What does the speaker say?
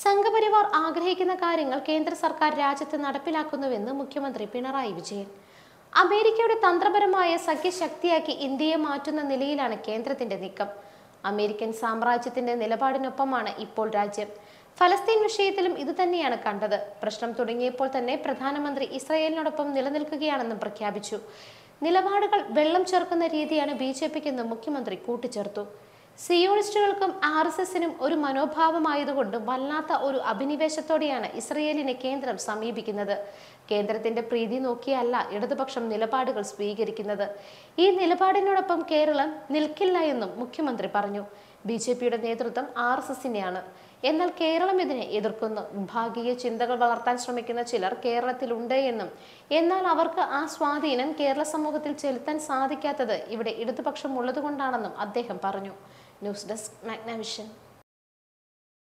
സംഘപരിവാർ ആഗ്രഹിക്കുന്ന കാര്യങ്ങൾ കേന്ദ്ര സർക്കാർ രാജ്യത്ത് നടപ്പിലാക്കുന്നുവെന്ന് മുഖ്യമന്ത്രി പിണറായി വിജയൻ അമേരിക്കയുടെ തന്ത്രപരമായ സഖ്യശക്തിയാക്കി ഇന്ത്യയെ മാറ്റുന്ന നിലയിലാണ് കേന്ദ്രത്തിന്റെ നീക്കം അമേരിക്കൻ സാമ്രാജ്യത്തിന്റെ നിലപാടിനൊപ്പമാണ് ഇപ്പോൾ രാജ്യം ഫലസ്തീൻ വിഷയത്തിലും ഇതുതന്നെയാണ് കണ്ടത് പ്രശ്നം തുടങ്ങിയപ്പോൾ തന്നെ പ്രധാനമന്ത്രി ഇസ്രയേലിനോടൊപ്പം നിലനിൽക്കുകയാണെന്നും പ്രഖ്യാപിച്ചു നിലപാടുകൾ വെള്ളം ചേർക്കുന്ന രീതിയാണ് ബി ജെ പിക്കെന്ന് മുഖ്യമന്ത്രി കൂട്ടിച്ചേർത്തു സിയോണിസ്റ്റുകൾക്കും ആർ എസ് എസിനും ഒരു മനോഭാവമായതുകൊണ്ട് വല്ലാത്ത ഒരു അഭിനിവേശത്തോടെയാണ് ഇസ്രയേലിനെ കേന്ദ്രം സമീപിക്കുന്നത് കേന്ദ്രത്തിന്റെ പ്രീതി നോക്കിയല്ല ഇടതുപക്ഷം നിലപാടുകൾ സ്വീകരിക്കുന്നത് ഈ നിലപാടിനോടൊപ്പം കേരളം നിൽക്കില്ല എന്നും മുഖ്യമന്ത്രി പറഞ്ഞു ബി ജെ പിയുടെ നേതൃത്വം ആർ എസ് എസിനെയാണ് എന്നാൽ കേരളം ഇതിനെ എതിർക്കുന്നു വിഭാഗീയ ചിന്തകൾ വളർത്താൻ ശ്രമിക്കുന്ന ചിലർ കേരളത്തിലുണ്ട് എന്നും എന്നാൽ അവർക്ക് ആ സ്വാധീനം കേരള സമൂഹത്തിൽ ചെലുത്താൻ സാധിക്കാത്തത് ഇവിടെ ഇടതുപക്ഷം ഉള്ളതുകൊണ്ടാണെന്നും അദ്ദേഹം പറഞ്ഞു ന്യൂസ് ഡെസ്ക് മാഗ്നാവിഷൻ